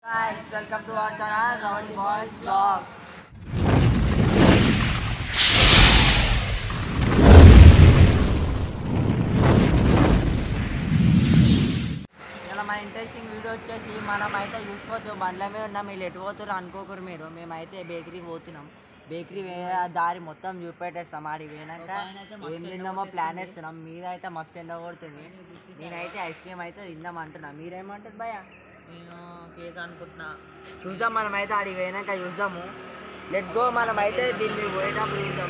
guys, welcome to our channel, Rowdy Boys Vlog. ఇలా మన interesting video వచ్చేసి మనం అయితే చూసుకోవచ్చు బండ్ల మీద ఉన్నాం వీళ్ళు ఎటు పోతారు అనుకోకరు మీరు మేమైతే బేకరీకి పోతున్నాం బేకరీ వేరే దారి మొత్తం చూపెట్టేస్తాం ఆడికి పోయినాక ఏం తిందామో ప్లాన్ వేస్తున్నాం మీరైతే మస్తు ఎండ కొడుతుంది నేనైతే ఐస్ క్రీమ్ అయితే తిందాం అంటున్నా మీరేమంటారు భయ నేను కేక్ అనుకుంటున్నా చూద్దాం మనం అయితే ఆడికి పోయినాక చూద్దాము లెట్స్ గో మనం అయితే దీన్ని పోయేటప్పుడు చూద్దాం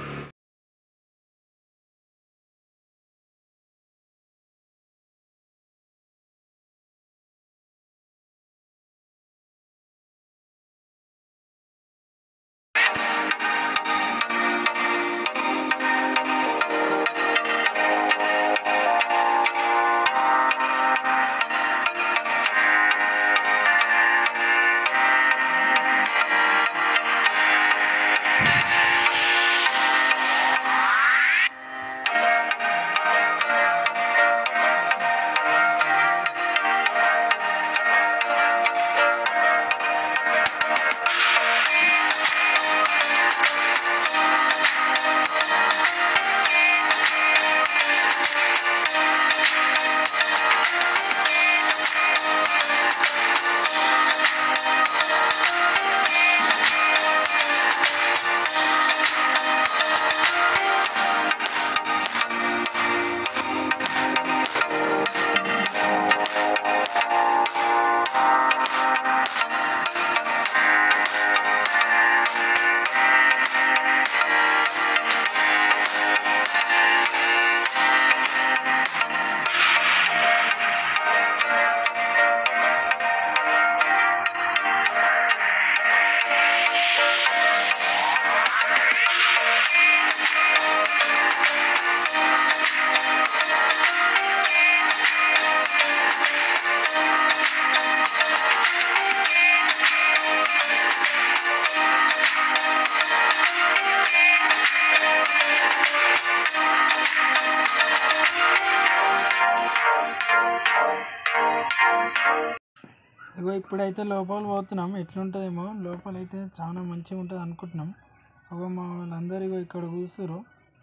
ఇగో ఇప్పుడైతే లోపల పోతున్నాం ఎట్లుంటుందేమో లోపల అయితే చాలా మంచిగా ఉంటుంది అనుకుంటున్నాం ఇగో మా వాళ్ళందరూ ఇగో ఇక్కడ కూర్చురు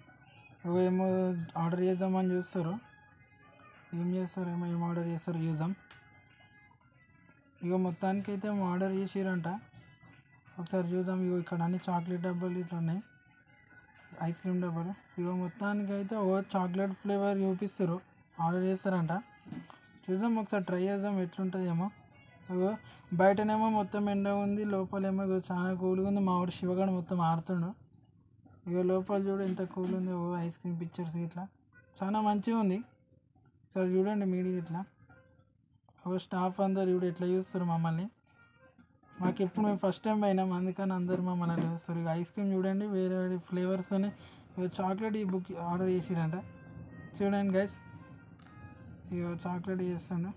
ఇగో ఏమో ఆర్డర్ చేద్దామని చూస్తారు ఏం చేస్తారు ఏమో ఏం ఆర్డర్ చేస్తారు చూద్దాం ఇగో మొత్తానికి అయితే ఏమో ఆర్డర్ చేసిరంట ఒకసారి చూద్దాం ఇగో ఇక్కడ అన్ని చాక్లెట్ డబ్బాలు ఇట్లా ఉన్నాయి ఐస్ క్రీమ్ డబ్బాలు ఇగో మొత్తానికి అయితే ఓ చాక్లెట్ ఫ్లేవర్ చూపిస్తారు ఆర్డర్ చేస్తారంట చూద్దాం ఒకసారి ట్రై చేద్దాం ఎట్లుంటుందేమో అగో బయటనేమో మొత్తం ఎండ ఉంది లోపలేమో ఇగో చాలా కూల్గా ఉంది మా వాడు శివగాడు మొత్తం ఆడుతుండు ఇగో లోపల చూడు ఎంత కూల్ ఉంది ఓ ఐస్ క్రీమ్ పిక్చర్స్ ఇట్లా చాలా మంచిగా ఉంది సరే చూడండి మీడియా ఇట్లా ఓ స్టాఫ్ అందరు చూడు ఎట్లా చూస్తారు మమ్మల్ని మాకు ఎప్పుడు మేము ఫస్ట్ టైం పోయినాం అందుకని అందరు మమ్మల్ని అట్లా చూస్తారు ఇక ఐస్ క్రీమ్ చూడండి వేరే వేరే ఫ్లేవర్స్తోనే ఇక చాక్లెట్ ఈ బుక్ ఆర్డర్ చేసిరంట చూడండి గైస్ ఇక చాక్లెట్ చేస్తాను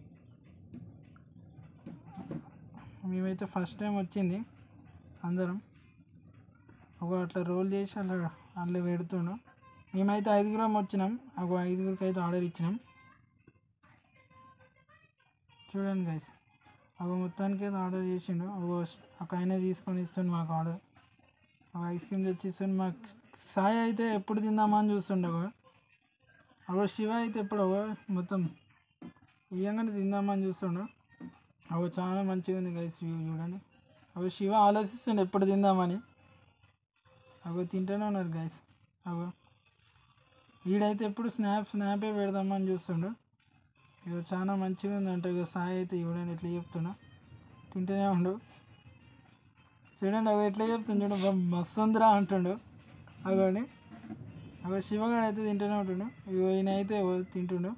మేమైతే ఫస్ట్ టైం వచ్చింది అందరం ఒక అట్లా రోల్ చేసి అట్లా అట్లా పెడుతుండు మేమైతే ఐదుగురం వచ్చినాం ఒక ఐదుగురికి అయితే ఆర్డర్ ఇచ్చినాం చూడండి గైస్ ఒక మొత్తానికి అయితే ఆర్డర్ చేసిండు ఒక ఒక ఆయన తీసుకొని ఇస్తుండు మాకు ఆర్డర్ ఒక ఐస్ క్రీమ్ తెచ్చి ఇస్తుండు మాకు సాయి అయితే ఎప్పుడు తిందామని చూస్తుండే ఒక అగో శివ అయితే ఎప్పుడు అగో మొత్తం ఇయ్యంగానే తిందామని చూస్తుండు అగో చాలా మంచిగా ఉంది గైస్ వ్యూ చూడండి అగో శివ ఆలోచిస్తుండే ఎప్పుడు తిందామని అగో తింటూనే ఉన్నారు గైస్ అగో వీడైతే ఎప్పుడు స్నాప్ స్నాపే పెడదామని చూస్తుండు ఇగో చాలా మంచిగా ఉందంట ఇక సాయి అయితే చూడండి ఎట్లా చెప్తున్నా తింటూనే ఉండు చూడండి అగో ఎట్లా చెప్తుండు చూడు బా మస్తు ఉందిరా అంటుండు అగోని అగో శివగాడు అయితే తింటూనే ఉంటుండు ఇగో ఈయన అయితే ఓ తింటుండు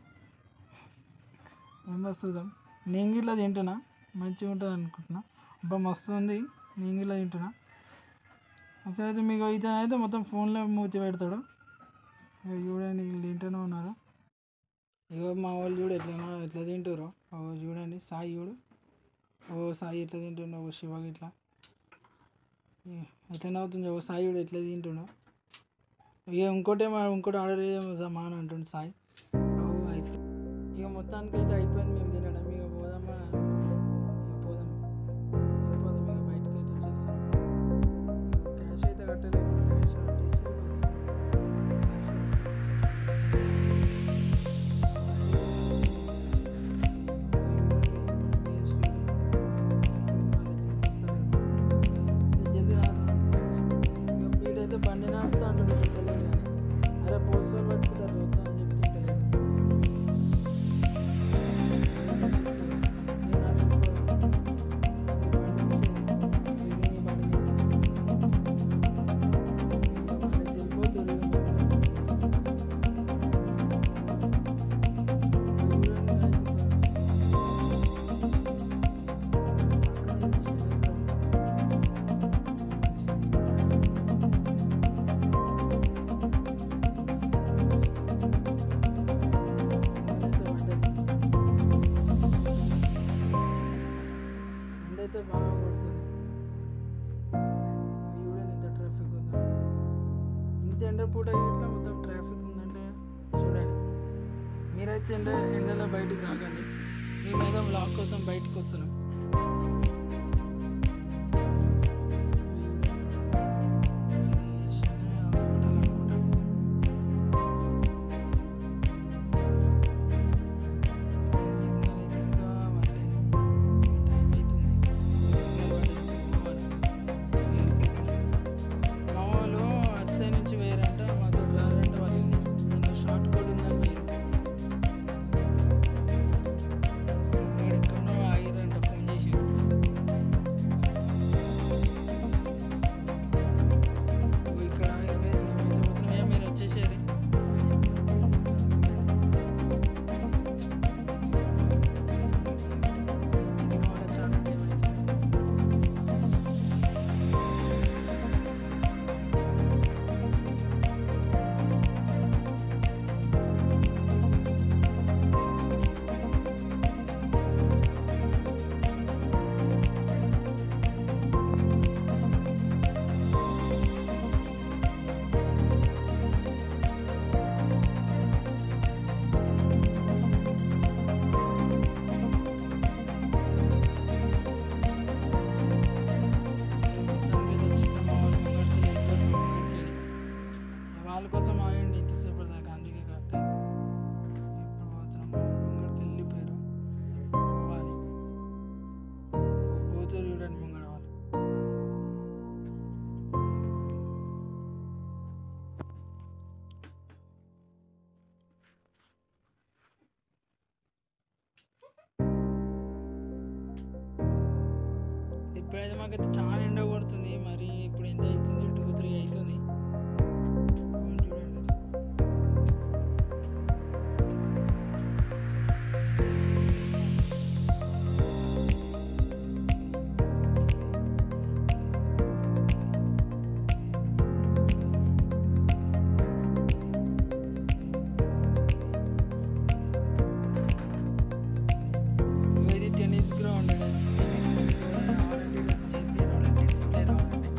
ఏం వస్తుందాం నేను గిట్లా తింటున్నా మంచిగా ఉంటుంది అనుకుంటున్నా అబ్బా మస్తు ఉంది నేను గిట్లా తింటున్నా ఒకసారి అయితే మీకు ఇతను అయితే మొత్తం ఫోన్లో మూతి పెడతాడు ఇక చూడండి వీళ్ళు తింటూనే ఉన్నారు ఇగో మా వాళ్ళు చూడు ఎట్లా ఎట్లా తింటారో ఓ చూడండి సాయి చూడు ఓ సాయి ఎట్లా తింటుండో ఓ శివ ఇట్లా ఎట్లా నవ్వుతుంది ఓ సాయి చూడు ఎట్లా తింటుండో ఇక ఇంకోటి ఏమో ఇంకోటి ఆర్డర్ చేద్దామా అని అంటుండు సాయి ఓ ఐస్ క్రీమ్ ఇక మొత్తానికి అయితే అయిపోయింది మేము తినడం ఇక పోదామా ఇక పోదాం అయితే బాగా కొడుతుంది చూడండి ఎంత ట్రాఫిక్ ఉందో ఇంత ఎండ పూట ఇట్లా మొత్తం ట్రాఫిక్ ఉందంటే చూడండి మీరైతే ఎండ ఎండలో బయటికి రాకండి మేమైతే బ్లాగ్ కోసం బయటకు వస్తున్నాం ఇది శని హాస్పిటల్ అనుకుంటా సిగ్నల్ అయితే ఇంకా మళ్ళీ టైం అవుతుంది సిగ్నల్ పడి పోవాలి మా వాళ్ళు అటు సైడ్ నుంచి వేరంట మాతో రారంట వాళ్ళు నేను షార్ట్ కట్ ఉందని వేరు ఇక్కడ ఎక్కడో ఆగిరంట ఫోన్ చేసి ఇక్కడ ఆగితే మేమైతే పోతున్నాం మీరు వచ్చేసేది ఇవాళ చాలా టైం అవుతుంది వాళ్ళ కోసం ఆగండి ఇంతసేపు దాకా అందుకే కరెక్ట్ ఇప్పుడు పోతున్నాం ముంగడికి వెళ్ళిపోయారు పోవాలి పోతారు చూడండి ముంగడ వాళ్ళు ఇప్పుడైతే మాకైతే చాలా ఎండ కొడుతుంది మరి ఇప్పుడు ఎంత అవుతుంది టూ త్రీ అవుతుంది చూడండి guys. ఇది టెన్నిస్ గ్రౌండ్ టెన్నిస్ ప్లేయర్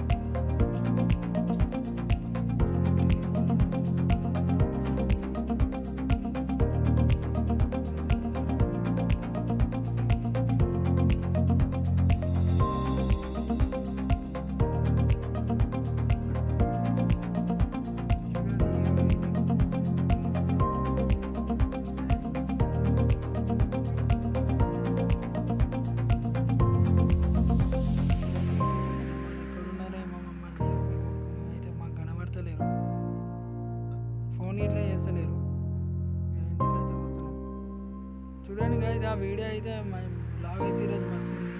ఎక్కడున్నారేమో మమ్మల్ని అయితే మాకు కనబడతలేరు ఫోన్ ఇట్లా చేస్తలేరు ఇంటికి అయితే పోతున్నాం చూడండి గైస్ ఆ వీడియో అయితే బ్లాగ్ అయితే ఈరోజు మస్తు ఉంది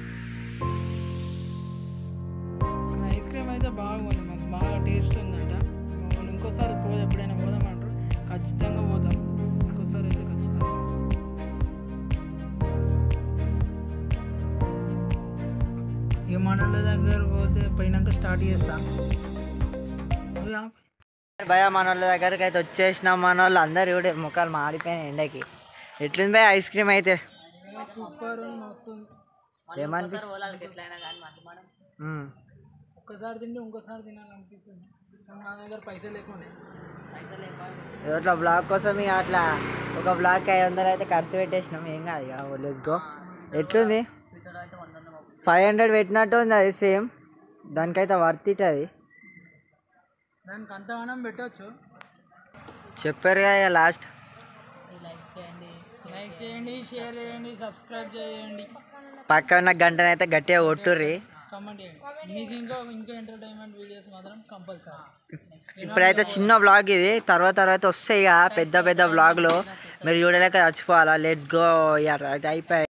కానీ ఐస్ క్రీమ్ అయితే బాగుంది మాకు బాగా టేస్ట్ ఉందంట మనం ఇంకోసారి పో ఎప్పుడైనా పోదామంటారు ఖచ్చితంగా పోతాం ఇంకోసారి అయితే ఖచ్చితంగా పోతాం ఇక మనల దగ్గర పోతే పోయినాక స్టార్ట్ చేస్తా అవి ఆపు. భయ మన వాళ్ళ దగ్గరికి అయితే వచ్చేసినాం మన వాళ్ళు అందరు కూడా ముఖాలు మాడిపోయినాయి ఎండకి ఎట్లుంది భయ ఐస్ క్రీమ్ అయితే సూపర్ ఉంది, మస్తు ఉంది. ఏమనిపిస్తుంది వాళ్ళకి ఎట్లయినా కానీ మళ్ళీ మనం మ్మ్. ఒక్కసారి తింటే ఇంకోసారి తినాలనిపిస్తుంది కానీ మా దగ్గర పైసలు లేకుండే పైసలు ఇవ్వాలి ఏదో అట్లా బ్లాగ్ కోసం ఇక అట్లా ఒక బ్లాగ్కి ఐదు వందలు అయితే ఖర్చు పెట్టేసినాం ఏం కాదు ఇక లెట్స్ గో ఎట్లుంది ఇక్కడ అయితే వంద వంద పంపిస్తాం ఫైవ్ హండ్రెడ్ పెట్టినట్టు ఉంది అది సేమ్ దానికైతే వర్త్ ఇట్ అది దానికి అంతగానం పెట్టవచ్చు చెప్పారు కదా ఇక లాస్ట్ లైక్ చేయండి లైక్ చేయండి షేర్ చేయండి సబ్స్క్రైబ్ చేయండి పక్క ఉన్న గంటనైతే గట్టిగా కొట్టుర్రి కమెంట్ చేయండి మీకు ఇంకా ఇంకా ఎంటర్టైన్మెంట్ వీడియోస్ మాత్రం కంపల్సరీ ఇప్పుడైతే చిన్న బ్లాగ్ ఇది తర్వాత తర్వాత వస్తాయి ఇక పెద్ద పెద్ద బ్లాగ్లు మీరు చూడలేక చచ్చిపోవాలా లెట్స్ గో ఇక అయితే అయిపోయాయి